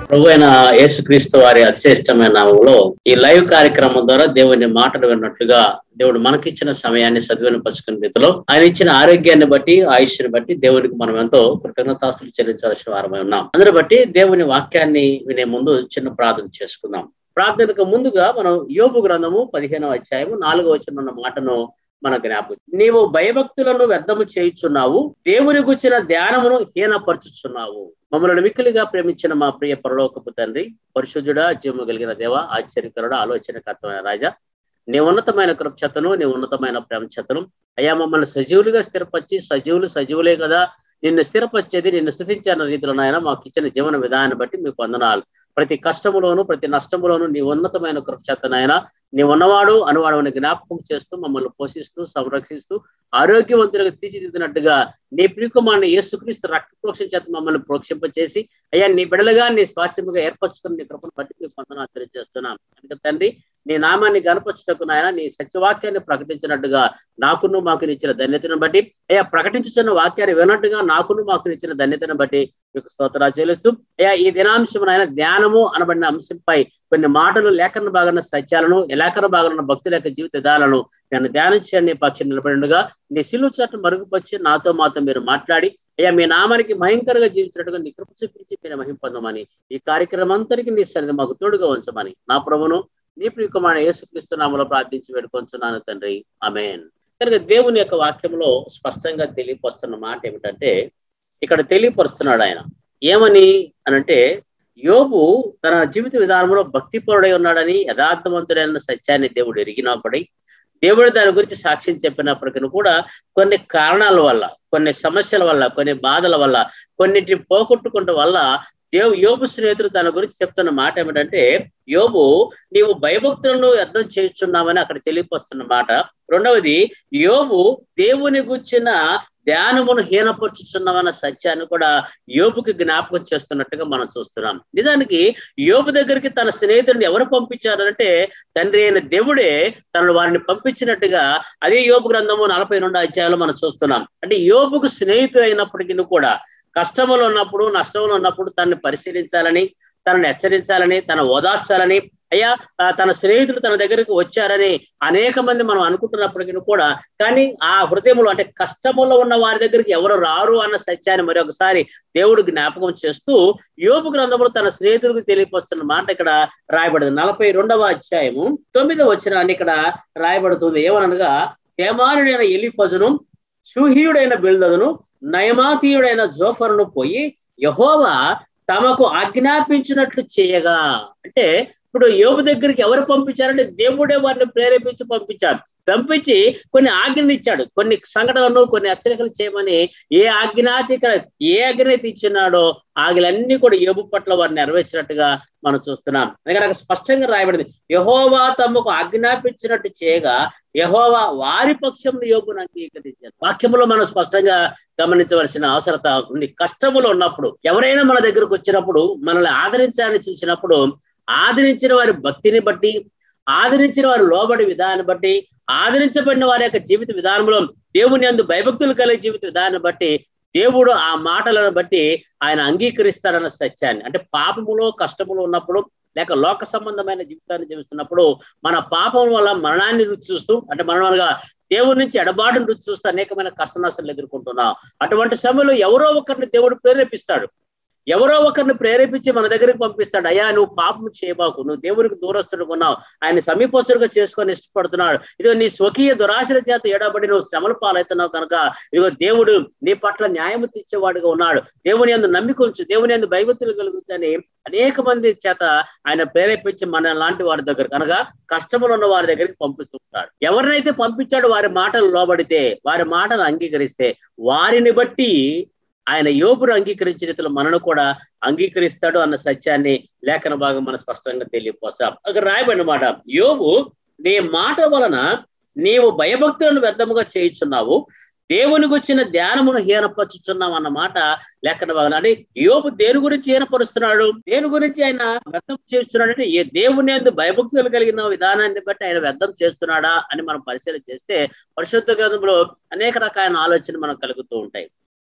ప్రభు అయిన యేసుక్రీస్తు వారి అతిశ్రేష్టమైన నామంలో ఈ లైవ్ కార్యక్రమం ద్వారా దేవుని మాటలు విన్నట్లుగా దేవుడు మనకిచ్చిన సమయాన్ని సద్వినిపరుచుకునే రీతిలో ఆయన ఇచ్చిన ఆరోగ్యాన్ని బట్టి ఆయుష్ని బట్టి దేవునికి మనం ఎంతో కృతజ్ఞతాస్తులు చెల్లించాల్సిన వారమై ఉన్నాం అందుని బట్టి దేవుని వాక్యాన్ని వినే ముందు చిన్న ప్రార్థన చేసుకుందాం ప్రార్థనకు ముందుగా మనం యోగు గ్రంథము పదిహేనవ అధ్యాయము నాలుగో వచ్చిన మాటను మన జ్ఞాపకం నీవు భయభక్తులను వ్యర్థము చేయుచున్నావు దేవుని గుచ్చిన ధ్యానమును హీనపరచుచున్నావు మమ్మల్ని మిక్కిలిగా ప్రేమించిన మా ప్రియ పరలోకపు తండ్రి పరిశుద్ధుడా జీవము కలిగిన దేవ ఆశ్చర్యకరుడ ఆలోచనకర్తమైన రాజా నీ ఉన్నతమైన కృపచతను నీ ఉన్నతమైన ప్రేమచతను అయ్యా మమ్మల్ని సజీవులుగా స్థిరపరిచి సజీవులు సజీవులే కదా నిన్ను స్థిరపరిచేది నిన్ను స్థితించిన రీతిలో నాయన మాకు ఇచ్చిన జీవన విధానాన్ని బట్టి మీకు వందనాలు ప్రతి కష్టములోను ప్రతి నష్టములోను నీ ఉన్నతమైన కృపచేతనైనా నీ ఉన్నవాడు అనువాడు జ్ఞాపకం చేస్తూ మమ్మల్ని పోషిస్తూ సంరక్షిస్తూ ఆరోగ్యవంతులుగా తీర్చిదిద్దినట్టుగా నీ ప్రియకుమారిని యేసుక్రీస్తు రక్త ప్రోక్షణ చేత మమ్మల్ని ప్రోక్షింపచేసి అయ్యా నీ బిడలుగా నీ స్వాస్థ్యముగా ఏర్పరచుకుని నీ కృపను బట్టి మీకు వందనాలు తెలియజేస్తున్నాం అందుకే తండ్రి నీ నామాన్ని గనపరచుటకు నాయన నీ సత్యవాక్యాన్ని ప్రకటించినట్టుగా నాకును మాకు ఇచ్చిన ధన్యతను బట్టి అయ్యా ప్రకటించుతున్న వాక్యాన్ని వినట్టుగా నాకును మాకు ఇచ్చిన ధన్యతను బట్టి మీకు స్తోత్రాలు చెల్లిస్తూ అయ్యా ఈ దినాంశం ఆయన జ్ఞానము అనబడిన అంశంపై కొన్ని మాటలు లేఖన భాగన సత్యాలను లేఖన భాగన భక్తుల యొక్క జీవిత విధాలను నేను ధ్యానించండి పక్షి నిలబడినగా నీ సిలువు చట్టం మరుగుపరిచి నాతో మాతో మీరు మాట్లాడి అయ్యా మీ నామానికి భయంకరంగా జీవించినట్టుగా నీ కృప చూపించి మీరు మహిం పొందమని ఈ కార్యక్రమం అంతరికి నీ సన్నిధి మాకు తోడుగా ఉంచమని నా ప్రభును నీ ప్రియకుమారి యేసుక్రీస్తు నామలో ప్రార్థించి వేడుకొంచున్నాను తండ్రి అమేన్ కనుక దేవుని యొక్క వాక్యంలో స్పష్టంగా తెలియపరుస్తున్న మాట ఏమిటంటే ఇక్కడ తెలియపరుస్తున్నాడు ఆయన ఏమని అనంటే యోబు తన జీవిత విధానంలో భక్తిపరుడై ఉన్నాడని యథార్థవంతుడైన సత్యాన్ని దేవుడు ఎరిగినప్పటి దేవుడు దాని గురించి సాక్ష్యం చెప్పినప్పటికీ కూడా కొన్ని కారణాల వల్ల కొన్ని సమస్యల వల్ల కొన్ని బాధల వల్ల కొన్నిటిని పోగొట్టుకుంట వల్ల దేవు యోబు స్నేహితుడు తన గురించి చెప్తున్న మాట ఏమిటంటే యోబు నీవు భయభక్తులను అర్థం చేస్తున్నామని అక్కడ తెలియపరుస్తున్న మాట రెండవది యోబు దేవుని గుచ్చిన ధ్యానమును హీనపరుచుతున్నామన్న సత్యాన్ని కూడా యోబుకి జ్ఞాపకం చేస్తున్నట్టుగా మనం చూస్తున్నాం నిజానికి యోబు దగ్గరికి తన స్నేహితుడిని ఎవరు పంపించారంటే తండ్రి అయిన దేవుడే తనను వారిని పంపించినట్టుగా అదే యోబు గ్రంథము నలభై రెండు అధ్యాయాలు మనం చూస్తున్నాం అంటే యోబుకు స్నేహితుడు అయినప్పటికీ కూడా కష్టములు ఉన్నప్పుడు నష్టములు ఉన్నప్పుడు తనని పరిశీలించాలని తనని హెచ్చరించాలని తన ఓదార్చాలని అయ్యా తన స్నేహితులు తన దగ్గరికి వచ్చారని అనేక మంది మనం అనుకుంటున్నప్పటికీ కూడా కానీ ఆ హృదయములు అంటే కష్టములో ఉన్న వారి దగ్గరికి ఎవరు రారు అన్న సత్యాన్ని మరి ఒకసారి దేవుడు జ్ఞాపకం చేస్తూ యోపు గ్రంథములు తన స్నేహితులకు తెలియపరుస్తున్న మాట ఇక్కడ రాయబడింది నలభై రెండవ అధ్యాయము తొమ్మిదవ వచనాన్ని ఇక్కడ రాయబడుతుంది ఏమనగా తేమానుడైన ఎలిఫజును షూహీయుడైన బిల్దదును నయమాతీయుడైన జోఫరును పోయి యహోవా తమకు ఆజ్ఞాపించినట్లు చేయగా అంటే ఇప్పుడు యోగు దగ్గరికి ఎవరు పంపించారంటే దేవుడే వారిని ప్రేరేపించి పంపించాడు పంపించి కొన్ని ఆజ్ఞలు ఇచ్చాడు కొన్ని సంఘటనలు కొన్ని హెచ్చరికలు చేయమని ఏ ఆజ్ఞాతిక ఏ ఆజ్ఞత ఇచ్చినాడో ఆజ్ఞలన్నీ కూడా యోబు పట్ల వారిని నెరవేర్చినట్టుగా మనం చూస్తున్నాం అందుకని నాకు స్పష్టంగా రాయబడింది యహోవా తమకు ఆజ్ఞాపించినట్టు చేయగా యహోవా వారి పక్షం యోగును అంగీకరించారు వాక్యంలో మనం స్పష్టంగా గమనించవలసిన అవసరత ఉంది కష్టములు ఉన్నప్పుడు ఎవరైనా మన దగ్గరకు వచ్చినప్పుడు మనల్ని ఆదరించాలని చూసినప్పుడు ఆదరించిన వారి భక్తిని బట్టి ఆదరించిన వారి లోబడి విధానాన్ని బట్టి ఆదరించబడిన వారి యొక్క జీవిత విధానంలో దేవుని అందు భయభక్తులు కలిగే జీవిత విధానాన్ని బట్టి దేవుడు ఆ మాటలను బట్టి ఆయన అంగీకరిస్తాడన్న సత్యాన్ని అంటే పాపములో కష్టములో ఉన్నప్పుడు లేక లోక సంబంధమైన జీవితాన్ని జీవిస్తున్నప్పుడు మన పాపం వల్ల మరణాన్ని రుచి చూస్తూ అంటే మరణాలుగా దేవుడి నుంచి ఎడబాటును రుచి చూస్తూ అనేకమైన కష్ట నష్టాలు ఎదుర్కొంటున్నాం అటువంటి సమయంలో ఎవరో ఒకరిని దేవుడు ప్రేరేపిస్తాడు ఎవరో ఒకరిని ప్రేరేపించి మన దగ్గరికి పంపిస్తాడు అయ్యా నువ్వు పాపం చేయబాకు నువ్వు దేవునికి దూరస్తుడు కొన్నావు ఆయన సమీపస్తుడుగా చేసుకొని ఇష్టపడుతున్నాడు ఇదిగో నీ స్వకీయ దురాశల చేత ఏడబడి నువ్వు శ్రమల పాలవుతున్నావు కనుక ఇదిగో దేవుడు నీ పట్ల న్యాయము తెచ్చేవాడుగా ఉన్నాడు దేవుని అందు నమ్మికొంచు దేవుని అందు భయభక్తులు కలుగుతాయని అనేక మంది చేత ఆయన ప్రేరేపించి మన లాంటి వారి దగ్గర కనుక కష్టములు ఉన్న వారి దగ్గరికి పంపిస్తుంటాడు ఎవరినైతే పంపించాడో వారి మాటలు లోబడితే వారి మాటలు అంగీకరిస్తే వారిని బట్టి ఆయన యోబును అంగీకరించిన రీతిలో మనను కూడా అంగీకరిస్తాడు అన్న సత్యాన్ని లేఖన భాగం మనం స్పష్టంగా తెలియపోసాం అక్కడ రాయబడిన మాట యోబు నీ మాట వలన నీవు భయభక్తులను వ్యర్థముగా చేయించున్నావు దేవుని గుచ్చిన ధ్యానమును హీనపరుచుచున్నాం అన్న మాట లేఖన భాగం అంటే యోబు దేని గురించి హీనపరుస్తున్నాడు దేని గురించి ఆయన వ్యర్థం చేస్తున్నాడు అంటే ఏ దేవుని ఎందు భయభక్తులు కలిగిన విధానాన్ని బట్టి ఆయన వ్యర్థం చేస్తున్నాడా అని మనం పరిశీలన చేస్తే పరిశుద్ధ గ్రంథంలో అనేక రకాల ఆలోచన మనకు కలుగుతూ ఉంటాయి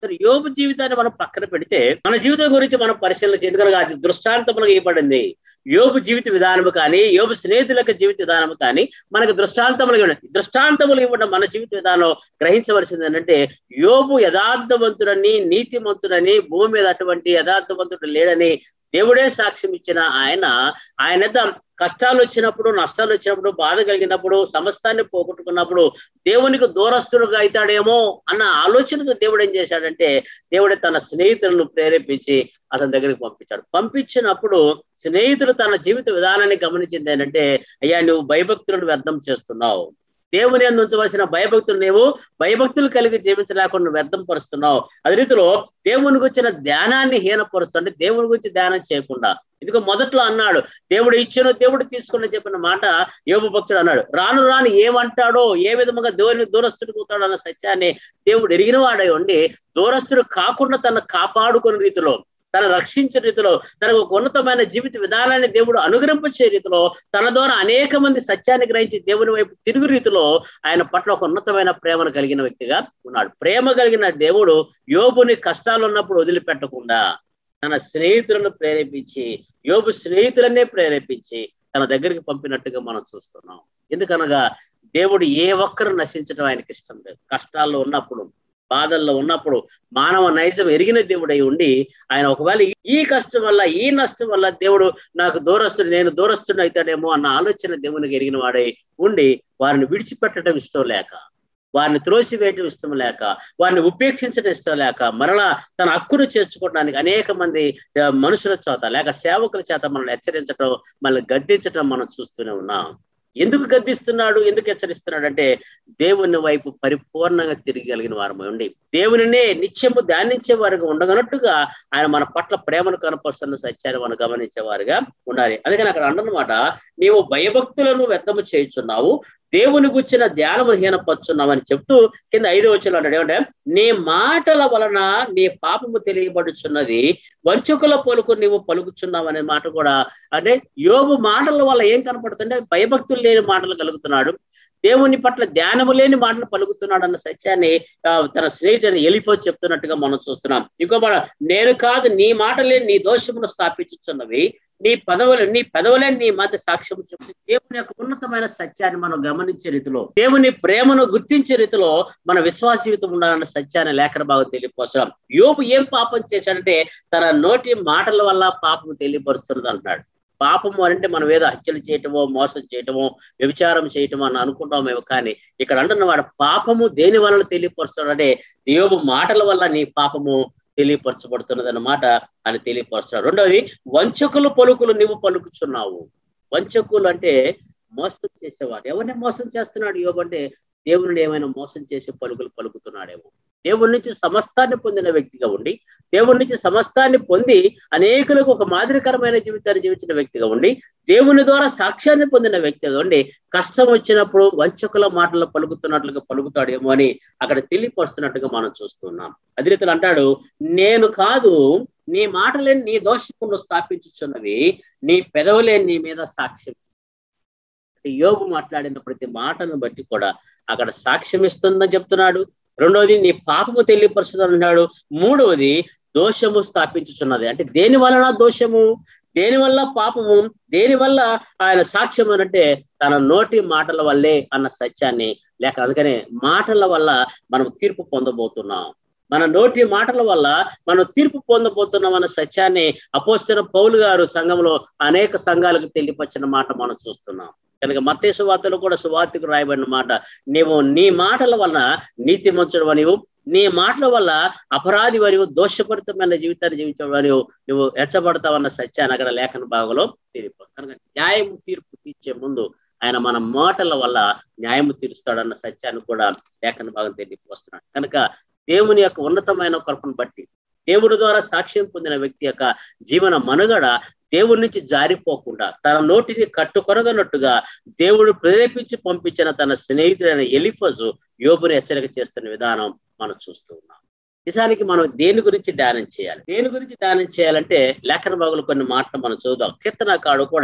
సరే యోబు జీవితాన్ని మనం పక్కన పెడితే మన జీవితం గురించి మనం పరిశీలన చేయగలగా అది దృష్టాంతములుగా ఇవ్వబడింది యోబు జీవిత విధానము కానీ యోబు స్నేహితుల యొక్క జీవిత విధానము కానీ మనకు దృష్టాంతములు ఇవ్వండి దృష్టాంతములు ఇవ్వడం మన జీవిత విధానం గ్రహించవలసింది ఏంటంటే యోబు యథార్థవంతుడని నీతిమంతుడని భూమి మీద అటువంటి యథార్థవంతుడు లేడని దేవుడే సాక్ష్యం ఇచ్చిన ఆయన ఆయన యొద్ద కష్టాలు వచ్చినప్పుడు నష్టాలు వచ్చినప్పుడు బాధ కలిగినప్పుడు సమస్తాన్ని పోగొట్టుకున్నప్పుడు దేవునికి దూరస్తుడుగా అవుతాడేమో అన్న ఆలోచనతో దేవుడు ఏం చేశాడంటే దేవుడే తన స్నేహితులను ప్రేరేపించి అతని దగ్గరికి పంపించాడు పంపించినప్పుడు స్నేహితులు తన జీవిత విధానాన్ని గమనించింది ఏంటంటే అయ్యా నువ్వు భయభక్తులను వ్యర్థం చేస్తున్నావు దేవుని అందించవలసిన భయభక్తులు నీవు భయభక్తులు కలిగి జీవించలేకుండా వ్యర్థం పరుస్తున్నావు అదే రీతిలో దేవుని గురించిన ధ్యానాన్ని హీనపరుస్తూ అంటే దేవుని గురించి ధ్యానం చేయకుండా ఇదిగో మొదట్లో అన్నాడు దేవుడు ఇచ్చిన దేవుడు తీసుకుని చెప్పిన మాట యోగ భక్తుడు అన్నాడు రాను రాను ఏమంటాడో ఏ విధముగా దేవుని దూరస్తుడికి అవుతాడో అన్న సత్యాన్ని దేవుడు ఎరిగిన వాడై ఉండి దూరస్తుడు కాకుండా తను కాపాడుకునే రీతిలో తను రక్షించే రీతిలో తనకు ఒక ఉన్నతమైన జీవిత విధానాన్ని దేవుడు అనుగ్రహింపచే రీతిలో తన ద్వారా అనేక మంది సత్యాన్ని గ్రహించి దేవుని వైపు తిరుగు రీతిలో ఆయన పట్ల ఒక ఉన్నతమైన ప్రేమను కలిగిన వ్యక్తిగా ఉన్నాడు ప్రేమ కలిగిన దేవుడు యోబుని కష్టాలు ఉన్నప్పుడు వదిలిపెట్టకుండా తన స్నేహితులను ప్రేరేపించి యోబు స్నేహితులనే ప్రేరేపించి తన దగ్గరికి పంపినట్టుగా మనం చూస్తున్నాం ఎందుకనగా దేవుడు ఏ ఒక్కరు నశించడం ఆయనకి ఇష్టం లేదు కష్టాల్లో ఉన్నప్పుడు బాధల్లో ఉన్నప్పుడు మానవ నైజం ఎరిగిన దేవుడై ఉండి ఆయన ఒకవేళ ఈ కష్టం వల్ల ఈ నష్టం వల్ల దేవుడు నాకు దూరస్తుడు నేను దూరస్తుడు అవుతాడేమో అన్న ఆలోచన దేవునికి ఎరిగిన వాడై ఉండి వారిని విడిచిపెట్టడం ఇష్టం లేక వారిని త్రోసివేయడం ఇష్టం లేక వారిని ఉపేక్షించడం ఇష్టం లేక మరలా తన హక్కును చేర్చుకోవడానికి అనేక మంది మనుషుల చేత లేక సేవకుల చేత మనల్ని హెచ్చరించడం మళ్ళీ గద్దించడం మనం చూస్తూనే ఉన్నాం ఎందుకు గద్దిస్తున్నాడు ఎందుకు హెచ్చరిస్తున్నాడు అంటే దేవుని వైపు పరిపూర్ణంగా తిరిగలిగిన వారమై ఉండి దేవునినే నిత్యము ధ్యానించే వారుగా ఉండగనట్టుగా ఆయన మన పట్ల ప్రేమను కనపరుస్తున్న సత్యాన్ని మనం గమనించే వారుగా ఉండాలి అందుకని అక్కడ అంటున్నమాట నీవు భయభక్తులను వ్యర్థము చేయుచున్నావు దేవుని గుచ్చిన ధ్యానము హీనపరుచున్నామని చెప్తూ కింద ఐదో వచ్చిన అంటాడు ఏమంటే నీ మాటల వలన నీ పాపము తెలియబడుచున్నది వంచుకుల పలుకు నీవు పలుకుచున్నావు అనే మాట కూడా అంటే యోగు మాటల వల్ల ఏం కనపడుతుంటే భయభక్తులు లేని మాటలు కలుగుతున్నాడు దేవుని పట్ల ధ్యానము లేని మాటలు పలుకుతున్నాడు అన్న సత్యాన్ని తన స్నేహితుని ఎలిఫో చెప్తున్నట్టుగా మనం చూస్తున్నాం ఇంకో నేను కాదు నీ మాటలే నీ దోషమును స్థాపించుచున్నవి నీ పదవులు నీ పదవులే నీ మధ్య సాక్ష్యం చెప్తూ దేవుని యొక్క ఉన్నతమైన సత్యాన్ని మనం గమనించే రీతిలో దేవుని ప్రేమను గుర్తించే రీతిలో మన విశ్వాస జీవితం ఉండాలన్న సత్యాన్ని లేఖన బాగా తెలియపరచడం యోపు ఏం పాపం చేశాడంటే తన నోటి మాటల వల్ల పాపం తెలియపరుస్తున్నది అంటున్నాడు పాపము అంటే మనం ఏదో హత్యలు చేయటమో మోసం చేయటమో వ్యభిచారం చేయటమో అని అనుకుంటామేమో కానీ ఇక్కడ అంటున్న వాడు పాపము దేని వలన తెలియపరుస్తాడంటే యోబు మాటల వల్ల నీ పాపము తెలియపరచబడుతున్నది అన్నమాట అని తెలియపరుస్తున్నాడు రెండవది వంచకులు పలుకులు నువ్వు పలుకుచున్నావు వంచకులు అంటే మోసం చేసేవాడు ఎవరిని మోసం చేస్తున్నాడు యోబు అంటే దేవుని ఏమైనా మోసం చేసి పలుకులు పలుకుతున్నాడేమో దేవుడి నుంచి సమస్తాన్ని పొందిన వ్యక్తిగా ఉండి దేవుడి నుంచి సమస్తాన్ని పొంది అనేకులకు ఒక మాదిరికరమైన జీవితాన్ని జీవించిన వ్యక్తిగా ఉండి దేవుని ద్వారా సాక్ష్యాన్ని పొందిన వ్యక్తిగా ఉండి కష్టం వచ్చినప్పుడు వంచకుల మాటలు పలుకుతున్నట్లుగా పలుకుతాడేమో అని అక్కడ తెలియపరుస్తున్నట్టుగా మనం చూస్తున్నాం అదే రీతిలో అంటాడు నేను కాదు నీ మాటలేని నీ దోషమును స్థాపించుచున్నవి నీ పెదవులే నీ మీద సాక్ష్యం యోగు మాట్లాడిన ప్రతి మాటను బట్టి కూడా అక్కడ సాక్ష్యం ఇస్తుందని చెప్తున్నాడు రెండవది నీ పాపము తెలియపరుస్తుంది అన్నాడు మూడవది దోషము స్థాపించుచున్నది అంటే దేని వలన దోషము దేని వల్ల పాపము దేని వల్ల ఆయన సాక్ష్యం అంటే తన నోటి మాటల వల్లే అన్న సత్యాన్ని లేక అందుకనే మాటల వల్ల మనం తీర్పు పొందబోతున్నాం మన నోటి మాటల వల్ల మనం తీర్పు పొందబోతున్నాం అన్న సత్యాన్ని అపోస్తున్న పౌలు గారు సంఘంలో అనేక సంఘాలకు తెలియపరిచిన మాట మనం చూస్తున్నాం కనుక మత్తే సువార్తలు కూడా సువార్తకు రాయబడిన మాట నీవు నీ మాటల వలన నీతి మంచడం నీవు నీ మాటల వల్ల అపరాధి వరివు దోషపరితమైన జీవితాన్ని జీవించడం నువ్వు హెచ్చబడతావన్న సత్యాన్ని అక్కడ లేఖన భాగంలో తెలియదు కనుక న్యాయం తీర్పు తీర్చే ముందు ఆయన మన మాటల వల్ల న్యాయము తీరుస్తాడన్న సత్యాన్ని కూడా లేఖన భాగం తెలియపోస్తున్నాడు కనుక దేవుని యొక్క ఉన్నతమైన కృపను బట్టి దేవుడి ద్వారా సాక్ష్యం పొందిన వ్యక్తి యొక్క జీవన మనుగడ దేవుడి నుంచి జారిపోకుండా తన నోటిని కట్టుకొనగనట్టుగా దేవుడు ప్రేరేపించి పంపించిన తన స్నేహితుడైన ఎలిఫజు యోబుని హెచ్చరిక చేస్తున్న విధానం మనం చూస్తూ ఉన్నాం నిజానికి మనం దేని గురించి ధ్యానం చేయాలి దేని గురించి ధ్యానం చేయాలంటే లేఖన బాగులు కొన్ని మాటలు మనం చూద్దాం కీర్తనకాడు కూడా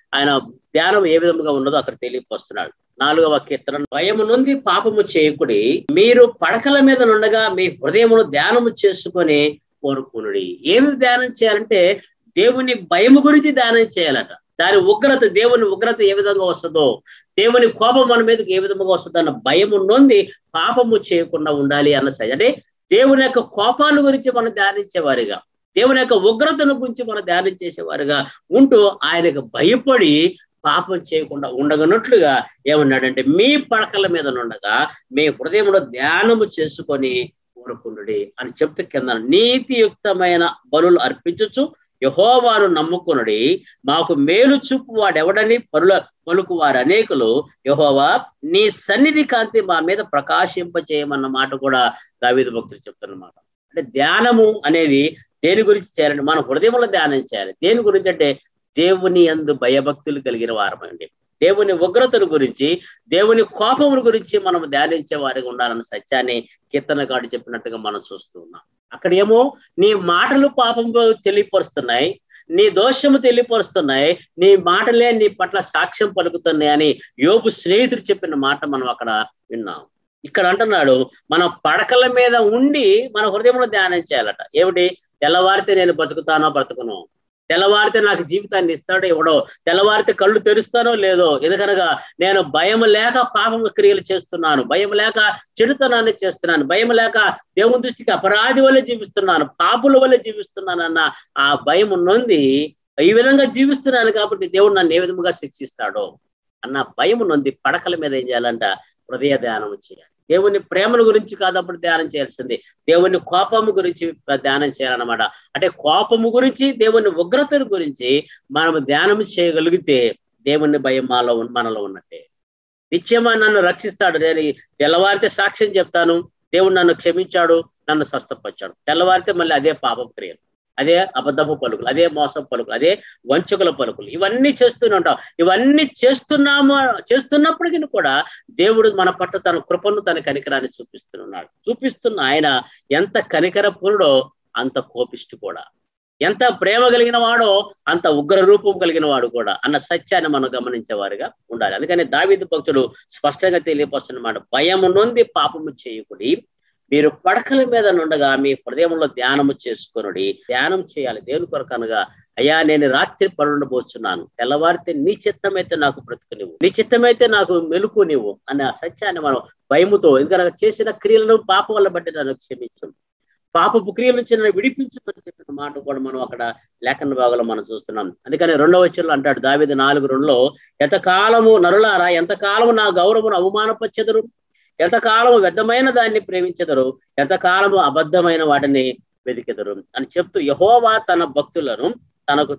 ఆయన ధ్యానం ఏ విధంగా ఉన్నదో అక్కడ తెలియపరుస్తున్నాడు నాలుగవ కీర్తన భయము నుండి పాపము చేయకుడి మీరు పడకల మీద నుండగా మీ హృదయమును ధ్యానము చేసుకొని కోరుకునుడి ఏమి ధ్యానం చేయాలంటే దేవుని భయము గురించి ధ్యానం చేయాలట దాని ఉగ్రత దేవుని ఉగ్రత ఏ విధంగా వస్తుందో దేవుని కోపం మన మీదకి ఏ విధంగా వస్తుందో అన్న భయము నొంది పాపము చేయకుండా ఉండాలి అన్న సరి అంటే దేవుని యొక్క కోపాల గురించి మనం ధ్యానించేవారిగా దేవుని యొక్క ఉగ్రతను గురించి మనం ధ్యానం చేసేవారుగా ఉంటూ ఆయనకు భయపడి పాపం చేయకుండా ఉండగనట్లుగా ఏమన్నాడంటే మీ పడకల మీద నుండగా మీ హృదయంలో ధ్యానము చేసుకొని కోరుకుండు అని చెప్తే కింద నీతియుక్తమైన బలులు అర్పించచ్చు యహోవాను నమ్ముకునుడి మాకు మేలు చూపు వాడెవడని పరుల పలుకు వారు అనేకులు యహోవా నీ సన్నిధి కాంతి మా మీద ప్రకాశింపచేయమన్న మాట కూడా దావీదు భక్తులు చెప్తున్నమాట అంటే ధ్యానము అనేది దేని గురించి చేయాలంటే మన హృదయంలో ధ్యానం చేయాలి దేని గురించి అంటే దేవుని అందు భయభక్తులు కలిగిన వారమండి దేవుని ఉగ్రతను గురించి దేవుని కోపముల గురించి మనం ధ్యానించే వారిగా ఉండాలన్న సత్యాన్ని కీర్తనగాడు చెప్పినట్టుగా మనం చూస్తూ ఉన్నాం అక్కడ ఏమో నీ మాటలు పాపం తెలియపరుస్తున్నాయి నీ దోషము తెలియపరుస్తున్నాయి నీ మాటలే నీ పట్ల సాక్ష్యం పలుకుతున్నాయి అని యోపు స్నేహితుడు చెప్పిన మాట మనం అక్కడ విన్నాం ఇక్కడ అంటున్నాడు మన పడకల మీద ఉండి మన హృదయంలో ధ్యానం చేయాలట ఏమిటి తెల్లవారితే నేను బతుకుతానో బ్రతుకును తెల్లవారితే నాకు జీవితాన్ని ఇస్తాడో ఇవ్వడో తెల్లవారితే కళ్ళు తెరుస్తానో లేదో ఎందుకనగా నేను భయం లేక పాపం క్రియలు చేస్తున్నాను భయం లేక చెడుతనాన్ని చేస్తున్నాను భయం లేక దేవుని దృష్టికి అపరాధి వల్ల జీవిస్తున్నాను పాపుల వల్ల జీవిస్తున్నాను అన్న ఆ భయం నొంది ఈ విధంగా జీవిస్తున్నాను కాబట్టి దేవుడు నన్ను ఏ విధంగా శిక్షిస్తాడో అన్న భయం నొంది పడకల మీద ఏం చేయాలంట హృదయ ధ్యానం చేయాలి దేవుని ప్రేమల గురించి కాదప్పుడు ధ్యానం చేయాల్సింది దేవుని కోపము గురించి ధ్యానం చేయాలన్నమాట అంటే కోపము గురించి దేవుని ఉగ్రతను గురించి మనం ధ్యానం చేయగలిగితే దేవుని భయం మాలో మనలో ఉన్నట్టే నిత్యమా నన్ను రక్షిస్తాడు నేను తెల్లవారితే సాక్ష్యం చెప్తాను దేవుడు నన్ను క్షమించాడు నన్ను స్వస్థపరిచాడు తెల్లవారితే మళ్ళీ అదే పాపం క్రియలు అదే అబద్ధపు పలుకులు అదే మోసం పలుకులు అదే వంచుకుల పలుకులు ఇవన్నీ చేస్తూనే ఉంటాం ఇవన్నీ చేస్తున్నాము చేస్తున్నప్పటికీ కూడా దేవుడు మన పట్ల తన కృపను తన కనికరాన్ని చూపిస్తున్నాడు చూపిస్తున్న ఆయన ఎంత కనికర పురుడో అంత కోపిష్టి కూడా ఎంత ప్రేమ కలిగిన వాడో అంత ఉగ్ర రూపం కలిగిన వాడు కూడా అన్న సత్యాన్ని మనం గమనించేవారుగా ఉండాలి అందుకని దావిదు భక్తుడు స్పష్టంగా తెలియపరుస్తున్నమాట భయము నొంది పాపము చేయకుడి మీరు పడకల మీద నుండగా మీ హృదయంలో ధ్యానము చేసుకొనుడి ధ్యానం చేయాలి దేవుని కొరకు అనగా అయ్యా నేను రాత్రి పరుండబోచున్నాను తెల్లవారితే నీ చిత్తమైతే నాకు బ్రతుకు నీవు నీ చిత్తమైతే నాకు మెలుకు నీవు అనే ఆ సత్యాన్ని మనం భయముతో ఎందుకంటే చేసిన క్రియలను పాపం వల్ల బట్టి నన్ను క్షమించు పాపపు క్రియల నుంచి నన్ను విడిపించుకొని చెప్పిన మాట కూడా మనం అక్కడ లేఖన భాగంలో మనం చూస్తున్నాం అందుకని రెండవ వచ్చంలో అంటాడు దావిది నాలుగు రెండులో ఎంతకాలము నరులారా ఎంతకాలము నా గౌరవమును అవమానపచ్చెదరు ఎంతకాలము వ్యర్థమైన దాన్ని ప్రేమించెదరు ఎంతకాలము అబద్ధమైన వాటిని వెతికెదరు అని చెప్తూ యహోవా తన భక్తులను తనకు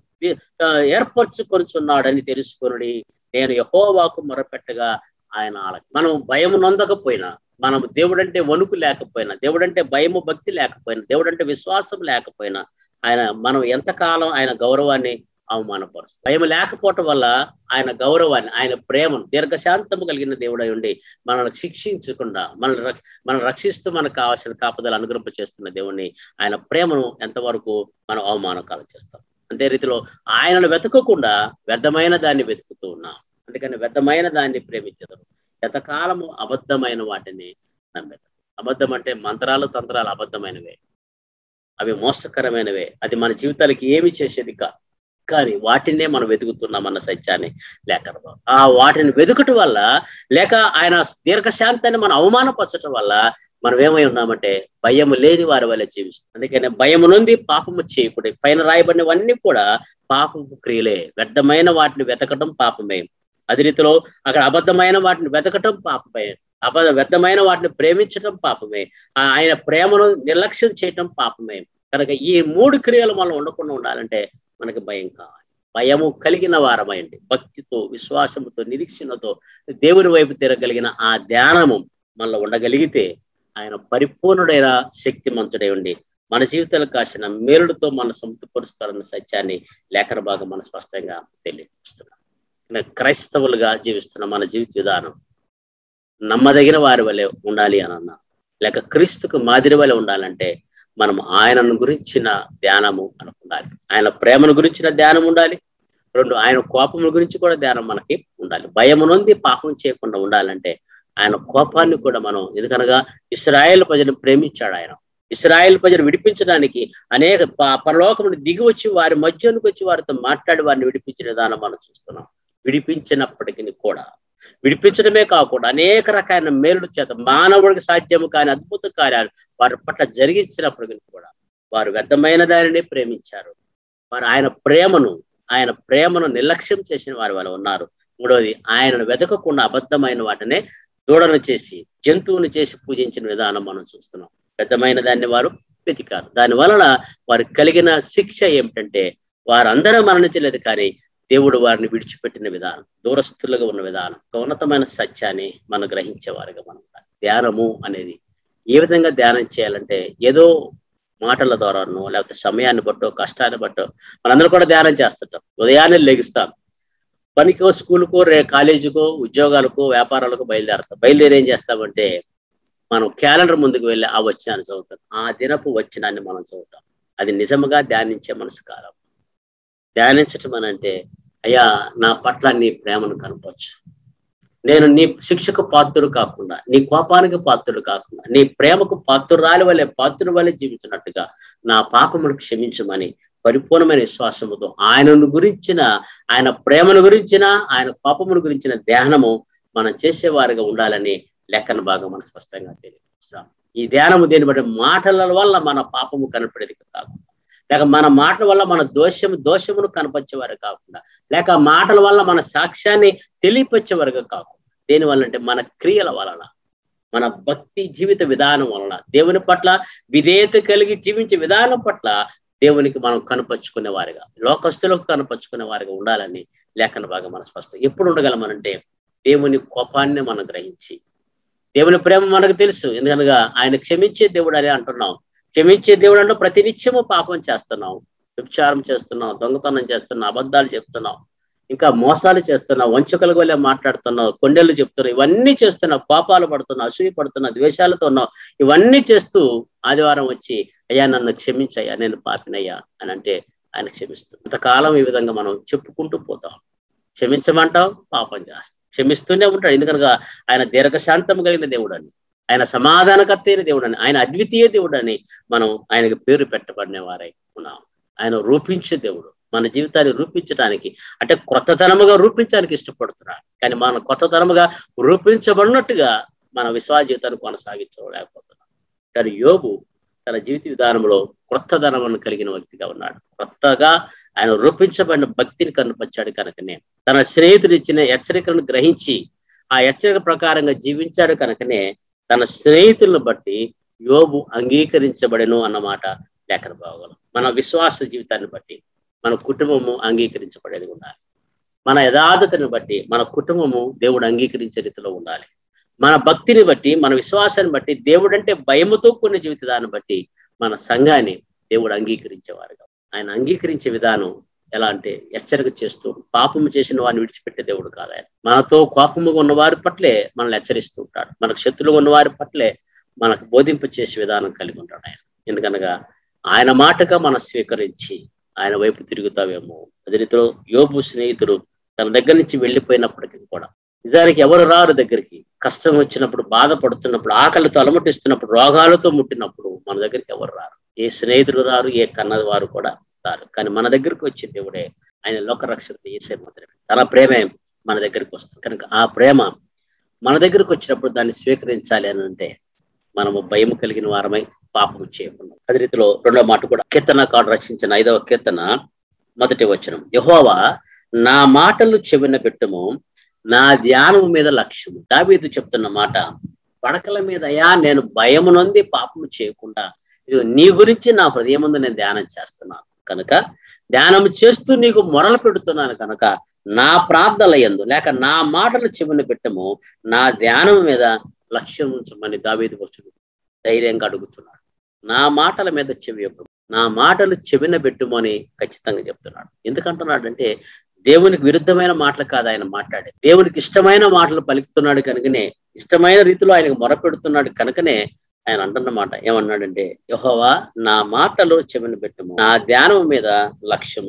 ఏర్పరచుకొనిచున్నాడని తెలుసుకొనుడి నేను యహోవాకు మొరపెట్టగా ఆయన ఆలకి మనం భయం నొందకపోయినా మనం దేవుడంటే వణుకు లేకపోయినా దేవుడంటే భయము భక్తి లేకపోయినా దేవుడంటే విశ్వాసం లేకపోయినా ఆయన మనం ఎంతకాలం ఆయన గౌరవాన్ని అవమానపరుస్తాం భయం లేకపోవటం వల్ల ఆయన గౌరవాన్ని ఆయన ప్రేమను దీర్ఘశాంతము కలిగిన దేవుడై ఉండి మనల్ని శిక్షించకుండా మనల్ని మనం రక్షిస్తూ మనకు కావాల్సిన కాపుదలు అనుగ్రహం చేస్తున్న దేవుణ్ణి ఆయన ప్రేమను ఎంతవరకు మనం అవమానకాలు చేస్తాం అంతే రీతిలో ఆయనను వెతకకుండా వ్యర్థమైన దాన్ని వెతుకుతూ ఉన్నాం అందుకని వ్యర్థమైన దాన్ని ప్రేమించదు ఎంతకాలము అబద్ధమైన వాటిని నమ్మేది అబద్ధం అంటే మంత్రాలు తంత్రాలు అబద్ధమైనవే అవి మోసకరమైనవే అది మన జీవితాలకి ఏమి చేసేది కా కానీ వాటినే మనం వెతుకుతున్నామన్న సత్యాన్ని లేక ఆ వాటిని వెతుకటం వల్ల లేక ఆయన దీర్ఘశాంతాన్ని మనం అవమానపరచటం వల్ల మనం ఏమై ఉన్నామంటే భయము లేని వారి వల్ల జీవిస్తాం అందుకని భయము నుండి పాపము చేయకూడదు పైన రాయబడినవన్నీ కూడా పాపపు క్రియలే వ్యర్థమైన వాటిని వెతకటం పాపమే అదే రీతిలో అక్కడ అబద్ధమైన వాటిని వెతకటం పాపమే అబద్ధ వ్యర్థమైన వాటిని ప్రేమించటం పాపమే ఆయన ప్రేమను నిర్లక్ష్యం చేయటం పాపమే కనుక ఈ మూడు క్రియలు మనం ఉండకుండా ఉండాలంటే మనకి భయం కావాలి భయము కలిగిన వారమైంది భక్తితో విశ్వాసముతో నిరీక్షణతో దేవుని వైపు తిరగలిగిన ఆ ధ్యానము మనలో ఉండగలిగితే ఆయన పరిపూర్ణుడైన శక్తిమంతుడై ఉండి మన జీవితాలకు కాసిన మేలుడితో మన సంతృపరుస్తారన్న సత్యాన్ని లేఖన భాగం మనం స్పష్టంగా తెలియజేస్తున్నాం క్రైస్తవులుగా జీవిస్తున్న మన జీవిత విధానం నమ్మదగిన వారి వలె ఉండాలి అని అన్నా లేక క్రీస్తుకు మాదిరి వలె ఉండాలంటే మనం ఆయనను గురించిన ధ్యానము మనకు ఉండాలి ఆయన ప్రేమను గురించిన ధ్యానం ఉండాలి రెండు ఆయన కోపముల గురించి కూడా ధ్యానం మనకి ఉండాలి భయం నొంది పాపం చేయకుండా ఉండాలంటే ఆయన కోపాన్ని కూడా మనం ఎందుకనగా ఇస్రాయేల్ ప్రజలను ప్రేమించాడు ఆయన ఇస్రాయేల్ ప్రజలు విడిపించడానికి అనేక పరలోకముని దిగి వచ్చి వారి మధ్యలోకి వచ్చి వారితో మాట్లాడి వారిని విడిపించిన విధానం మనం చూస్తున్నాం విడిపించినప్పటికీ కూడా విడిపించడమే కాకుండా అనేక రకాల మేలుల చేత మానవుడికి సాధ్యము కాని అద్భుత కార్యాలు వారి పట్ల జరిగించినప్పటికీ కూడా వారు వ్యర్థమైన దానిని ప్రేమించారు వారు ఆయన ప్రేమను ఆయన ప్రేమను నిర్లక్ష్యం చేసిన వారి వల్ల ఉన్నారు మూడవది ఆయనను వెతకకుండా అబద్ధమైన వాటినే దూడను చేసి జంతువుని చేసి పూజించిన విధానం మనం చూస్తున్నాం పెద్దమైన దాన్ని వారు వెతికారు దాని వలన వారు కలిగిన శిక్ష ఏమిటంటే వారందరూ మరణించలేదు కానీ దేవుడు వారిని విడిచిపెట్టిన విధానం దూరస్తులుగా ఉన్న విధానం ఉన్నతమైన సత్యాన్ని మనం గ్రహించేవారుగా మనం ధ్యానము అనేది ఏ విధంగా ధ్యానం చేయాలంటే ఏదో మాటల ద్వారానో లేకపోతే సమయాన్ని బట్టో కష్టాన్ని బట్టో మనందరూ కూడా ధ్యానం చేస్తుంటాం ఉదయాన్నే లెగిస్తాం పనికో స్కూల్కో రే కాలేజీకో ఉద్యోగాలకు వ్యాపారాలకు బయలుదేరుతాం బయలుదేరి ఏం చేస్తామంటే మనం క్యాలెండర్ ముందుకు వెళ్ళి ఆ వచనాన్ని చదువుతాం ఆ దినపు వచనాన్ని మనం చదువుతాం అది నిజముగా ధ్యానించే మనసు కాలం ధ్యానించటం అని అంటే అయ్యా నా పట్ల నీ ప్రేమను కనపచ్చు నేను నీ శిక్షకు పాత్రుడు కాకుండా నీ కోపానికి పాత్రుడు కాకుండా నీ ప్రేమకు పాత్రురాలి వల్లే పాత్రుడు వల్లే జీవించినట్టుగా నా పాపములు క్షమించమని పరిపూర్ణమైన విశ్వాసముతో ఆయనను గురించిన ఆయన ప్రేమను గురించిన ఆయన కోపమును గురించిన ధ్యానము మనం చేసేవారిగా ఉండాలని లెక్కన బాగా మనం స్పష్టంగా తెలియజేస్తాం ఈ ధ్యానము దేని బట్టి మాటల వల్ల మన పాపము కనపడేది కాకుండా లేక మన మాటల వల్ల మన దోషము దోషమును కనపరిచేవారు కాకుండా లేక మాటల వల్ల మన సాక్ష్యాన్ని తెలియపరిచేవారు కాకుండా దేని వల్ల అంటే మన క్రియల వలన మన భక్తి జీవిత విధానం వలన దేవుని పట్ల విధేయత కలిగి జీవించే విధానం పట్ల దేవునికి మనం కనపరుచుకునే వారిగా లోకస్తులకు కనపరుచుకునే వారిగా ఉండాలని లేఖన బాగా మన స్పష్టం ఎప్పుడు ఉండగలమనంటే దేవుని కోపాన్ని మనం గ్రహించి దేవుని ప్రేమ మనకు తెలుసు ఎందుకనగా ఆయన క్షమించే దేవుడు అని అంటున్నాం క్షమించే దేవుడు అంటే ప్రతి నిత్యము పాపం చేస్తున్నాం వ్యభిచారం చేస్తున్నాం దొంగతనం చేస్తున్నాం అబద్ధాలు చెప్తున్నాం ఇంకా మోసాలు చేస్తున్నావు వంచకల వల్లే మాట్లాడుతున్నావు కొండెలు చెప్తున్నావు ఇవన్నీ చేస్తున్నావు కోపాలు పడుతున్నావు అసూయ పడుతున్నావు ద్వేషాలతో ఉన్నావు ఇవన్నీ చేస్తూ ఆదివారం వచ్చి అయ్యా నన్ను క్షమించయ్యా నేను పాపినయ్యా అని అంటే ఆయన క్షమిస్తుంది అంతకాలం ఈ విధంగా మనం చెప్పుకుంటూ పోతాం క్షమించమంటావు పాపం చేస్తాం క్షమిస్తూనే ఉంటాడు ఎందుకనగా ఆయన దీర్ఘశాంతం కలిగిన దేవుడు అని ఆయన సమాధానకర్త అయిన దేవుడు అని ఆయన అద్వితీయ దేవుడు అని మనం ఆయనకు పేరు పెట్టబడిన వారై ఉన్నాం ఆయన రూపించే దేవుడు మన జీవితాన్ని రూపించడానికి అంటే కొత్తతనముగా రూపించడానికి ఇష్టపడుతున్నాడు కానీ మనం కొత్తతనముగా రూపించబడినట్టుగా మన విశ్వాస జీవితాన్ని కొనసాగించలేకపోతున్నాం కానీ యోగు తన జీవిత విధానంలో క్రొత్తదనమును కలిగిన వ్యక్తిగా ఉన్నాడు కొత్తగా ఆయన రూపించబడిన భక్తిని కనుపరిచాడు కనుకనే తన స్నేహితుడు ఇచ్చిన హెచ్చరికలను గ్రహించి ఆ హెచ్చరిక ప్రకారంగా జీవించాడు కనుకనే తన స్నేహితులను బట్టి యోబు అంగీకరించబడను అన్నమాట లేఖన భాగం మన విశ్వాస జీవితాన్ని బట్టి మన కుటుంబము అంగీకరించబడేది ఉండాలి మన యథార్థతని బట్టి మన కుటుంబము దేవుడు అంగీకరించే రీతిలో ఉండాలి మన భక్తిని బట్టి మన విశ్వాసాన్ని బట్టి దేవుడు అంటే భయముతో కొన్ని జీవితాన్ని బట్టి మన సంఘాన్ని దేవుడు అంగీకరించేవారుగా ఆయన అంగీకరించే విధానం ఎలా అంటే హెచ్చరిక చేస్తూ పాపము చేసిన వారిని విడిచిపెట్టే దేవుడు కాదు ఆయన మనతో కోపముగా ఉన్న వారి పట్లే మనల్ని హెచ్చరిస్తూ ఉంటాడు మనకు శత్రులుగా ఉన్న వారి పట్లే మనకు బోధింప చేసే విధానం కలిగి ఉంటాడు ఆయన ఎందుకనగా ఆయన మాటగా మనం స్వీకరించి ఆయన వైపు తిరుగుతావేమో అదే రీతిలో యోబు స్నేహితుడు తన దగ్గర నుంచి వెళ్ళిపోయినప్పటికీ కూడా నిజానికి ఎవరు రారు దగ్గరికి కష్టం వచ్చినప్పుడు బాధపడుతున్నప్పుడు ఆకలితో అలమటిస్తున్నప్పుడు రోగాలతో ముట్టినప్పుడు మన దగ్గరికి ఎవరు రారు ఏ స్నేహితుడు రారు ఏ కన్నది వారు కూడా రారు కానీ మన దగ్గరికి వచ్చే దేవుడే ఆయన లోక రక్షణ చేసే మాత్రమే తన ప్రేమే మన దగ్గరికి వస్తుంది కనుక ఆ ప్రేమ మన దగ్గరికి వచ్చినప్పుడు దాన్ని స్వీకరించాలి అని అంటే మనము భయం కలిగిన వారమై పాపం చేయకుండా అదే రీతిలో రెండో మాట కూడా కీర్తన కాడు రచించిన ఐదవ కీర్తన మొదటి వచనం యహోవా నా మాటలు చెవిన పెట్టుము నా ధ్యానం మీద లక్ష్యము దావీదు చెప్తున్న మాట పడకల మీద అయ్యా నేను భయము నొంది పాపము చేయకుండా ఇది నీ గురించి నా హృదయం ముందు నేను ధ్యానం చేస్తున్నాను కనుక ధ్యానం చేస్తూ నీకు మొరలు పెడుతున్నాను కనుక నా ప్రార్థనల ఎందు లేక నా మాటలు చెవిన పెట్టము నా ధ్యానం మీద లక్ష్యం ఉంచమని దావీదు వచ్చుడు ధైర్యంగా అడుగుతున్నాడు నా మాటల మీద చెవి నా మాటలు చెవిన పెట్టుమని ఖచ్చితంగా చెప్తున్నాడు ఎందుకంటున్నాడంటే దేవునికి విరుద్ధమైన మాటలు కాదు ఆయన మాట్లాడే దేవునికి ఇష్టమైన మాటలు పలుకుతున్నాడు కనుకనే ఇష్టమైన రీతిలో ఆయనకు మొరపెడుతున్నాడు కనుకనే ఆయన అంటున్నమాట ఏమన్నాడంటే యహోవా నా మాటలు చెవిన పెట్టము నా ధ్యానం మీద లక్ష్యం ఉంచము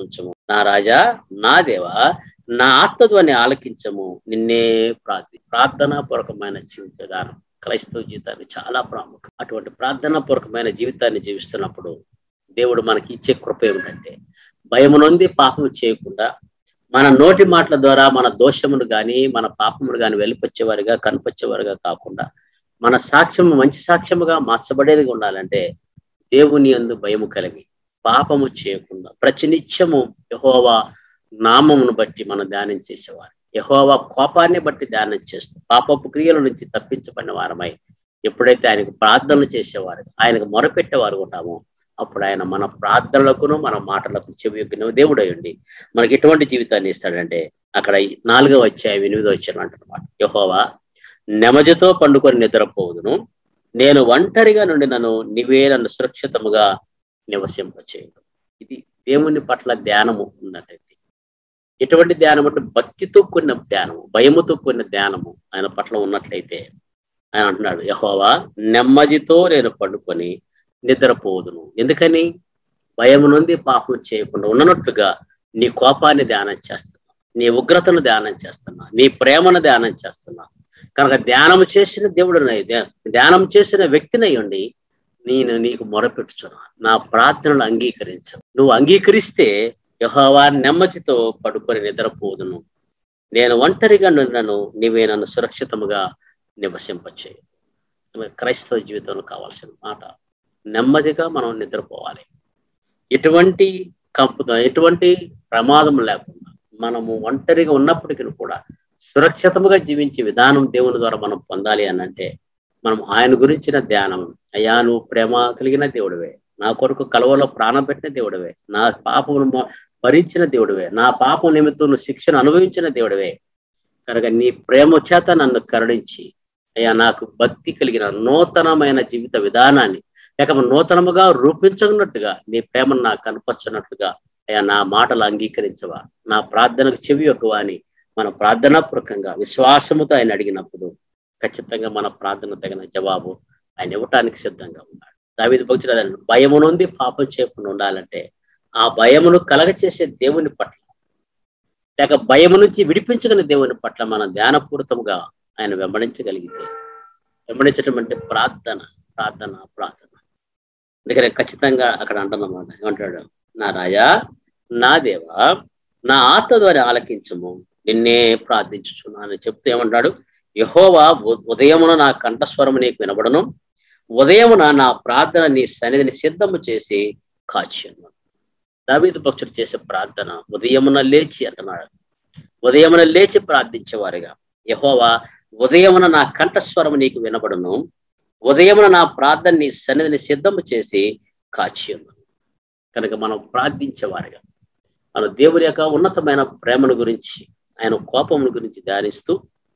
నా రాజా నా దేవా నా ఆత్మధ్వని ఆలకించము నిన్నే ప్రార్థి ప్రార్థనా పూర్వకమైన జీవిత విధానం క్రైస్తవ జీవితానికి చాలా ప్రాముఖ్యం అటువంటి ప్రార్థనా పూర్వకమైన జీవితాన్ని జీవిస్తున్నప్పుడు దేవుడు మనకి ఇచ్చే కృప ఏమిటంటే భయము నొంది పాపము చేయకుండా మన నోటి మాటల ద్వారా మన దోషమును గాని మన పాపమును గాని వెలిపొచ్చేవారిగా కనిపించేవారిగా కాకుండా మన సాక్ష్యము మంచి సాక్ష్యముగా మార్చబడేదిగా ఉండాలంటే దేవుని అందు భయము కలిగి పాపము చేయకుండా ప్రతినిత్యము యహోవా నామమును బట్టి మనం ధ్యానం చేసేవారు యహోవా కోపాన్ని బట్టి ధ్యానం చేస్తూ పాపపు క్రియల నుంచి తప్పించబడిన వారమై ఎప్పుడైతే ఆయనకు ప్రార్థనలు చేసేవారు ఆయనకు మొరపెట్టేవారు ఉంటామో అప్పుడు ఆయన మన ప్రార్థనలకును మన మాటలకు చెవి యొగ్గిన దేవుడు అయ్యండి మనకి ఎటువంటి జీవితాన్ని ఇస్తాడంటే అక్కడ నాలుగవ అధ్యాయం ఎనిమిదో వచ్చాను అంటున్నమాట యహోవా నెమజతో పండుకొని నిద్రపోదును నేను ఒంటరిగా నుండి నన్ను నీవే నన్ను సురక్షితముగా నివసింపచేయను ఇది దేవుని పట్ల ధ్యానము ఉన్నట్టయితే ఎటువంటి ధ్యానం అంటే భక్తితో కూడిన ధ్యానము భయముతో కూడిన ధ్యానము ఆయన పట్ల ఉన్నట్లయితే ఆయన అంటున్నాడు యహోవా నెమ్మదితో నేను పండుకొని నిద్రపోదును ఎందుకని భయం నుండి పాపం చేయకుండా ఉన్నట్లుగా నీ కోపాన్ని ధ్యానం చేస్తున్నా నీ ఉగ్రతను ధ్యానం చేస్తున్నా నీ ప్రేమను ధ్యానం చేస్తున్నా కనుక ధ్యానం చేసిన దేవుడు ధ్యానం చేసిన వ్యక్తినై ఉండి నేను నీకు మొరపెట్టుచున్నా నా ప్రార్థనలు అంగీకరించు నువ్వు అంగీకరిస్తే యహోవా నెమ్మదితో పడుకొని నిద్రపోదును నేను ఒంటరిగా నన్ను నీవే నన్ను సురక్షితముగా నివసింపచేయి క్రైస్తవ జీవితంలో కావాల్సిన మాట నెమ్మదిగా మనం నిద్రపోవాలి ఎటువంటి కంపు ఎటువంటి ప్రమాదం లేకుండా మనము ఒంటరిగా ఉన్నప్పటికీ కూడా సురక్షితముగా జీవించే విధానం దేవుని ద్వారా మనం పొందాలి అని అంటే మనం ఆయన గురించిన ధ్యానం అయ్యా నువ్వు ప్రేమ కలిగిన దేవుడివే నా కొరకు కలవలో ప్రాణం పెట్టిన దేవుడివే నా పాపమును భరించిన దేవుడివే నా పాపం నిమిత్తం నువ్వు శిక్షను అనుభవించిన దేవుడివే కనుక నీ ప్రేమ చేత నన్ను కరుణించి అయ్యా నాకు భక్తి కలిగిన నూతనమైన జీవిత విధానాన్ని లేక నూతనముగా రూపించనున్నట్టుగా నీ ప్రేమను నాకు కనపరచున్నట్లుగా అయ్యా నా మాటలు అంగీకరించవా నా ప్రార్థనకు చెవి యొక్కవా అని మన ప్రార్థనాపూర్వకంగా విశ్వాసముతో ఆయన అడిగినప్పుడు ఖచ్చితంగా మన ప్రార్థన తగిన జవాబు ఆయన ఇవ్వటానికి సిద్ధంగా ఉన్నాడు దావిది భక్తుడు భయము నుండి పాపం చేయకుండా ఉండాలంటే ఆ భయమును కలగచేసే దేవుని పట్ల లేక భయము నుంచి విడిపించగల దేవుని పట్ల మనం ధ్యానపూరితముగా ఆయన వెంబడించగలిగితే వెంబడించడం అంటే ప్రార్థన ప్రార్థన ప్రార్థన అందుకనే ఖచ్చితంగా అక్కడ అంటున్నమాట ఏమంటాడు నా రాజా నా దేవా నా ఆత్మ ద్వారా ఆలకించము నిన్నే ప్రార్థించుచున్నా అని చెప్తూ ఏమంటాడు యహోవా ఉదయమున నా కంఠస్వరము నీకు వినబడను ఉదయమున నా ప్రార్థన నీ సన్నిధిని సిద్ధము చేసి కాచిను దావీదు భక్తుడు చేసే ప్రార్థన ఉదయమున లేచి అంటున్నాడు ఉదయమున లేచి ప్రార్థించేవారుగా యహోవా ఉదయమున నా కంఠస్వరము నీకు వినబడును ఉదయమున నా ప్రార్థన నీ సన్నిధిని సిద్ధము చేసి కాచి కనుక మనం ప్రార్థించేవారుగా మన దేవుని యొక్క ఉన్నతమైన ప్రేమను గురించి ఆయన కోపముల గురించి ధ్యానిస్తూ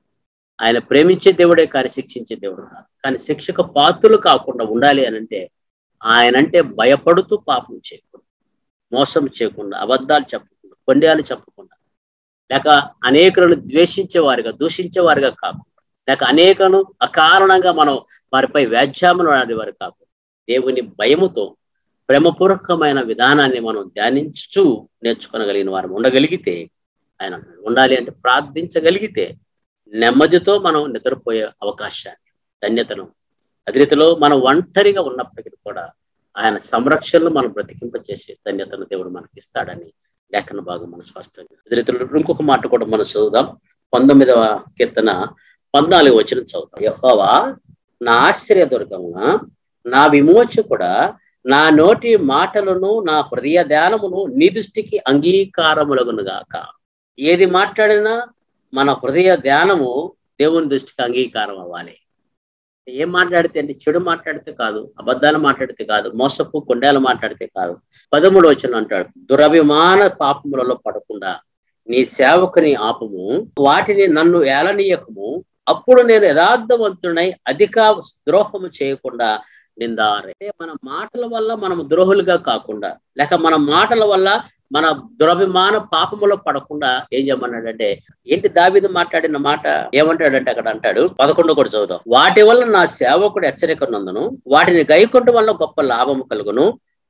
ఆయన ప్రేమించే దేవుడే కానీ శిక్షించే దేవుడు కాదు కానీ శిక్షక పాత్రలు కాకుండా ఉండాలి అని అంటే ఆయనంటే భయపడుతూ పాపం చేయకూడదు మోసం చేయకుండా అబద్ధాలు చెప్పకుండా కొండయాలు చెప్పకుండా లేక అనేకులను ద్వేషించేవారిగా దూషించేవారిగా కాకుండా లేక అనేకను అకారణంగా మనం వారిపై వ్యాధ్యామలు ఆడేవారు కాకుండా దేవుని భయముతో ప్రేమపూర్వకమైన విధానాన్ని మనం ధ్యానించు నేర్చుకోగలిగిన వారు ఉండగలిగితే ఆయన ఉండాలి అంటే ప్రార్థించగలిగితే నెమ్మదితో మనం నిద్రపోయే అవకాశాన్ని ధన్యతను అదే రీతిలో మనం ఒంటరిగా ఉన్నప్పటికీ కూడా ఆయన సంరక్షణను మనం బ్రతికింపచేసే ధన్యతను దేవుడు మనకి ఇస్తాడని లేఖన భాగం మనం స్పష్టంగా అదే రీతిలో ఇంకొక మాట కూడా మనం చదువుదాం పంతొమ్మిదవ కీర్తన పద్నాలుగు వచ్చిన చదువుతాం యహోవా నా ఆశ్చర్య దుర్గమున నా విమోచకుడ నా నోటి మాటలను నా హృదయ ధ్యానమును నీ దృష్టికి అంగీకారములగును గాక ఏది మాట్లాడినా మన హృదయ ధ్యానము దేవుని దృష్టికి అంగీకారం అవ్వాలి ఏం మాట్లాడితే అంటే చెడు మాట్లాడితే కాదు అబద్ధాలు మాట్లాడితే కాదు మోసపు కొండలు మాట్లాడితే కాదు పదమూడు వచ్చిన అంటాడు దురభిమాన పాపములలో పడకుండా నీ సేవకుని ఆపము వాటిని నన్ను ఏలనీయకము అప్పుడు నేను యథార్థవంతుడై అధిక ద్రోహము చేయకుండా నిందారే మన మాటల వల్ల మనం ద్రోహులుగా కాకుండా లేక మన మాటల వల్ల మన దురభిమాన పాపములో పడకుండా ఏం చేయమన్నాడంటే ఏంటి దావిది మాట్లాడిన మాట ఏమంటాడంటే అక్కడ అంటాడు పదకొండు కూడా చదువుదాం వాటి వల్ల నా సేవకుడు హెచ్చరిక నందును వాటిని గైకొండ వల్ల గొప్ప లాభము కలుగును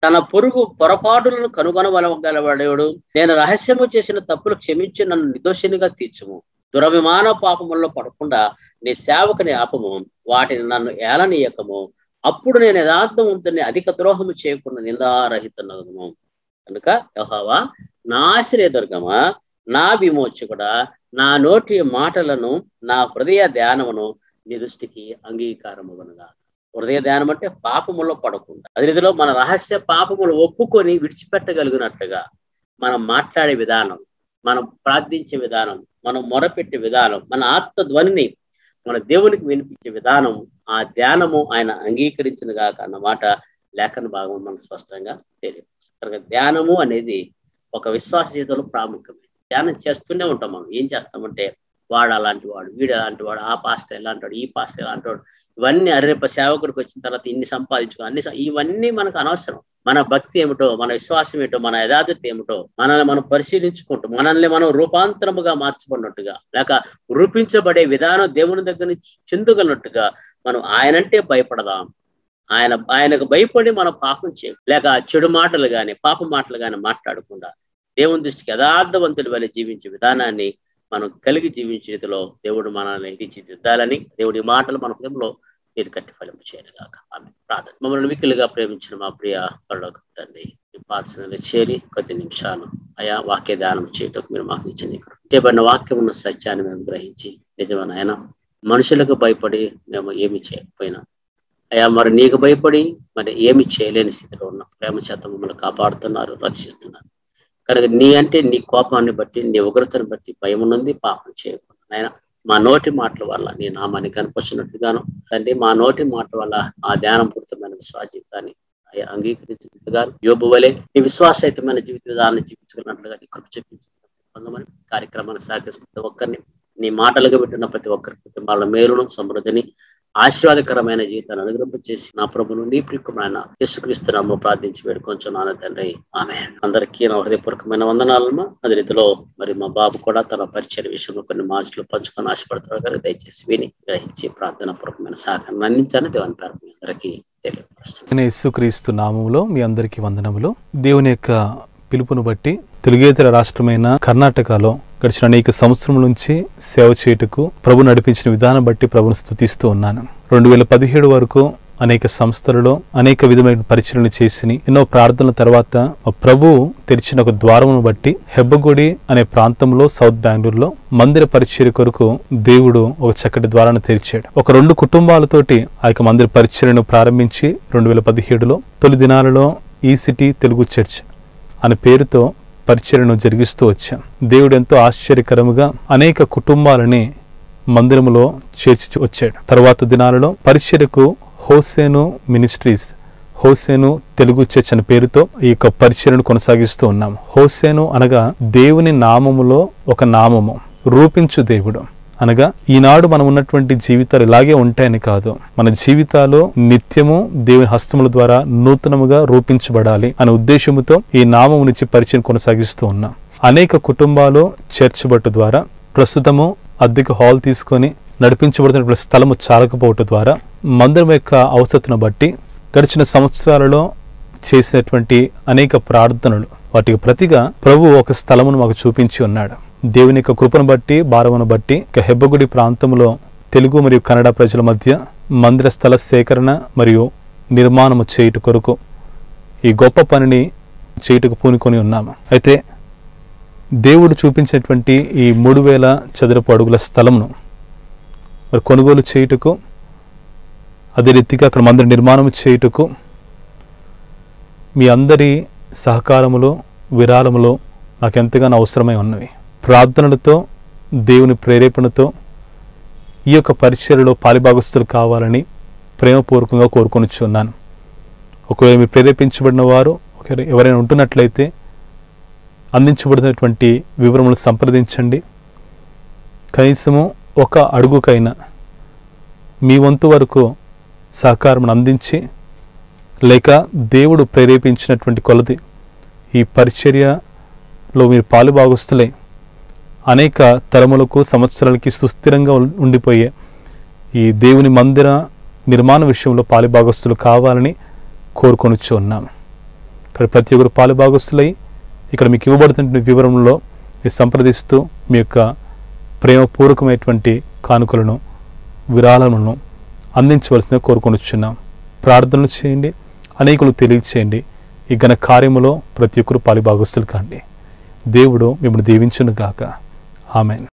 తన పొరుగు పొరపాటులను కనుగొనవలగలవాడేవాడు నేను రహస్యము చేసిన తప్పులు క్షమించి నన్ను నిర్దోషినిగా తీర్చుము దురభిమాన పాపముల్లో పడకుండా నీ సేవకుని ఆపము వాటిని నన్ను ఏలనీయకము అప్పుడు నేను యథార్థవంతుని అధిక ద్రోహము చేయకుండా నిందారహితనగము కనుక యెహోవా నా ఆశ్రయదుర్గమా నా విమోచకుడా నా నోటి మాటలను నా హృదయ ధ్యానమును నీ దృష్టికి అంగీకారముగా హృదయ ధ్యానం అంటే పాపములో పడకుండా అదే రీతిలో మన రహస్య పాపములు ఒప్పుకొని విడిచిపెట్టగలిగినట్లుగా మనం మాట్లాడే విధానం మనం ప్రార్థించే విధానం మనం మొరపెట్టే విధానం మన ఆత్మ ధ్వనిని మన దేవునికి వినిపించే విధానం ఆ ధ్యానము ఆయన అంగీకరించిన గాక అన్నమాట లేఖన భాగం మనకు స్పష్టంగా తెలియదు కనుక ధ్యానము అనేది ఒక విశ్వాస జీవితంలో ప్రాముఖ్యమైనది ధ్యానం చేస్తూనే ఉంటాం మనం ఏం చేస్తామంటే వాడు అలాంటి వాడు వీడు అలాంటి వాడు ఆ పాస్టర్ ఎలాంటి వాడు ఈ పాస్టర్ ఎలాంటి వాడు ఇవన్నీ అరేప సేవకుడికి వచ్చిన తర్వాత ఇన్ని సంపాదించుకో అన్ని స- ఇవన్నీ మనకు అనవసరం మన భక్తి ఏమిటో మన విశ్వాసం ఏమిటో మన యథార్థత ఏమిటో మనల్ని మనం పరిశీలించుకుంటూ మనల్ని మనం రూపాంతరముగా మార్చబడినట్టుగా లేక రూపించబడే విధానం దేవుని దగ్గర నుంచి చెందుగలట్టుగా మనం ఆయనంటే భయపడదాం ఆయన ఆయనకు భయపడి మనం పాపం చేయం లేక చెడు మాటలు గాని పాప మాటలు గాని మాట్లాడకుండా దేవుని దృష్టికి యథార్థవంతుడి వల్ల జీవించే విధానాన్ని మనం కలిగి జీవించే రీతిలో దేవుడు మనల్ని తీర్చిదిద్దాలని దేవుడి మాటలు మన హృదయంలో నీరు కట్టి ఫలింపు చేయనుగాక ఆమె ప్రార్థన మమ్మల్ని మిక్కిలుగా ప్రేమించిన మా ప్రియ పరలోక తండ్రి మీ పాదసనలో చేరి కొద్ది నిమిషాలు అయా వాక్య ధ్యానం చేయటకు మీరు మాకు ఇచ్చింది చేయబడిన వాక్యం ఉన్న సత్యాన్ని మేము గ్రహించి నిజమైన ఆయన మనుషులకు భయపడి మేము ఏమి చేయకపోయినా అయా మరి నీకు భయపడి మరి ఏమి చేయలేని స్థితిలో ఉన్న ప్రేమ చేత మమ్మల్ని కాపాడుతున్నారు రక్షిస్తున్నారు కనుక నీ అంటే నీ కోపాన్ని బట్టి నీ ఉగ్రతను బట్టి భయం ఉన్నది పాపం చేయకుండా ఆయన మా నోటి మాటల వల్ల నీ నామాన్ని కనిపించినట్టుగాను తండ్రి మా నోటి మాటల వల్ల ఆ ధ్యానం పూర్తమైన విశ్వాస జీవితాన్ని అయ్యా అంగీకరించినట్టుగా యోబు వలె నీ విశ్వాసయుతమైన జీవిత విధానాన్ని జీవించుకున్నట్లుగా నీ కృప చెప్పించుకున్నామని కార్యక్రమాన్ని సాగిస్తున్న ప్రతి ఒక్కరిని నీ మాటలుగా పెట్టిన ప్రతి ఒక్కరి కుటుంబాల మేలును సమృద్ధిని ఆశీర్వాదకరమైన జీవితాన్ని అనుగ్రహం చేసి నా ప్రభును నీ ప్రియుమైన యేసుక్రీస్తునామో ప్రార్థించి వేడుకొంచు నాన్న తండ్రి ఆమె అందరికీ నా హృదయపూర్వకమైన వందనాలమ్మా అదే రీతిలో మరి మా బాబు కూడా తన పరిచయ విషయంలో కొన్ని మాటలు పంచుకొని ఆశపడతారు కనుక దయచేసి విని గ్రహించి ప్రార్థన పూర్వకమైన సహకారం అందించాలని దేవుని పేరు మీ అందరికీ తెలియపరుస్తున్నాను నేను యేసుక్రీస్తు నామములో మీ అందరికీ వందనములు దేవుని యొక్క పిలుపును బట్టి తెలుగేతర రాష్ట్రమైన కర్ణాటకలో గడిచిన అనేక సంవత్సరం నుంచి సేవ చేయుటకు ప్రభు నడిపించిన విధానం బట్టి ప్రభును స్థుతిస్తూ ఉన్నాను రెండు వేల పదిహేడు వరకు అనేక సంస్థలలో అనేక విధమైన పరిచయలు చేసి ఎన్నో ప్రార్థనల తర్వాత మా ప్రభు తెరిచిన ఒక ద్వారమును బట్టి హెబ్బగుడి అనే ప్రాంతంలో సౌత్ బెంగళూరులో మందిర పరిచర్య కొరకు దేవుడు ఒక చక్కటి ద్వారాన్ని తెరిచాడు ఒక రెండు కుటుంబాలతోటి ఆ యొక్క మందిర పరిచర్యను ప్రారంభించి రెండు వేల పదిహేడులో తొలి దినాలలో ఈ సిటీ తెలుగు చర్చ్ అనే పేరుతో పరిచర్యను జరిగిస్తూ వచ్చాం దేవుడు ఎంతో ఆశ్చర్యకరముగా అనేక కుటుంబాలని మందిరములో చేర్చి వచ్చాడు తర్వాత దినాలలో పరిచర్యకు హోసేను మినిస్ట్రీస్ హోసేను తెలుగు చర్చ్ అనే పేరుతో ఈ యొక్క పరిచర్యను కొనసాగిస్తూ ఉన్నాం హోసేను అనగా దేవుని నామములో ఒక నామము రూపించు దేవుడు అనగా ఈనాడు మనం ఉన్నటువంటి జీవితాలు ఇలాగే ఉంటాయని కాదు మన జీవితాలు నిత్యము దేవుని హస్తముల ద్వారా నూతనముగా రూపించబడాలి అనే ఉద్దేశముతో ఈ నామము నుంచి పరిచయం కొనసాగిస్తూ ఉన్నాం అనేక కుటుంబాలు చర్చ్ బట్టు ద్వారా ప్రస్తుతము అద్దెకు హాల్ తీసుకొని నడిపించబడుతున్న స్థలము చాలకపోవటం ద్వారా మందిరం యొక్క అవసరతను బట్టి గడిచిన సంవత్సరాలలో చేసినటువంటి అనేక ప్రార్థనలు వాటికి ప్రతిగా ప్రభు ఒక స్థలమును మాకు చూపించి ఉన్నాడు దేవుని యొక్క కృపను బట్టి భారమును బట్టి ఇక హెబ్బగుడి ప్రాంతంలో తెలుగు మరియు కన్నడ ప్రజల మధ్య మందిర స్థల సేకరణ మరియు నిర్మాణము చేయుట కొరకు ఈ గొప్ప పనిని చేయుటకు పూనుకొని ఉన్నాము అయితే దేవుడు చూపించినటువంటి ఈ మూడు వేల చదరపు అడుగుల స్థలమును మరి కొనుగోలు చేయుటకు అదే రీతిగా అక్కడ మందిర నిర్మాణం చేయుటకు మీ అందరి సహకారములో విరాళములో నాకు ఎంతగానో అవసరమై ఉన్నవి ప్రార్థనలతో దేవుని ప్రేరేపణతో ఈ యొక్క పరిచర్యలో పాలిభాగస్తులు కావాలని ప్రేమపూర్వకంగా కోరుకొనిచున్నాను ఒకవేళ మీరు ప్రేరేపించబడిన వారు ఒకవేళ ఎవరైనా ఉంటున్నట్లయితే అందించబడినటువంటి వివరములు సంప్రదించండి కనీసము ఒక అడుగుకైనా మీ వంతు వరకు సహకారం అందించి లేక దేవుడు ప్రేరేపించినటువంటి కొలది ఈ పరిచర్యలో మీరు పాలుభాగస్తులై అనేక తరములకు సంవత్సరాలకి సుస్థిరంగా ఉం- ఉండిపోయే ఈ దేవుని మందిర నిర్మాణ విషయంలో పాలుభాగస్తులు కావాలని కోరుకొనిచ్చు ఉన్నాము ఇక్కడ ప్రతి ఒక్కరు పాలుభాగస్తులై ఇక్కడ మీకు ఇవ్వబడుతున్న వివరంలో మీరు సంప్రదిస్తూ మీ యొక్క ప్రేమపూర్వకమైనటువంటి కానుకలను విరాళములను అందించవలసిందిగా కోరుకొనిచున్నాం ప్రార్థనలు చేయండి అనేకులు తెలియచేయండి ఈ ఘన కార్యములో ప్రతి ఒక్కరు పాలిభాగస్తులు కాండి దేవుడు మిమ్మల్ని దీవించును గాక ఆమెన్